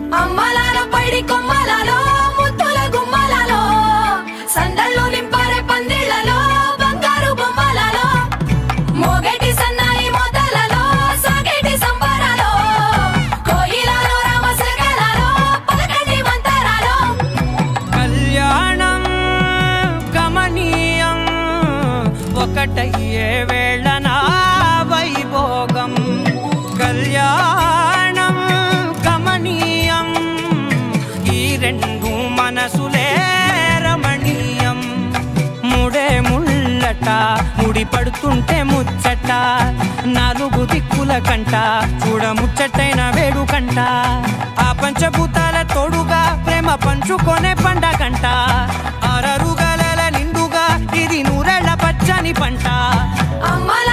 అమ్మలాల పైడి కొమ్మలలో ముత్తుల గుమ్మలలో సందళ్ళు నింపారే పందిళ్లలో బంగారు బొమ్మలలో మోగేటి సన్నాయి మోతలలో సాగేటి సంబరాలో కోయిలలో రామశకలలో పలకటి మంతరాలో కళ్యాణం గమనీయం ఒకటయ్యే వేళ నా వైభోగం కళ్యాణం గమనీయం ఈ రెండు మనసులే రమణీయం ముడే ముళ్ళట ముడి పడుతుంటే ముచ్చట నాలుగు దిక్కుల కంట చూడ ముచ్చటైన వేడుకంట ఆ పంచభూతాల తోడుగా ప్రేమ పంచుకొనే పండగంట ఆరరుగల నిండుగా ఇది నూరెళ్ళ పచ్చని పంట అమ్మల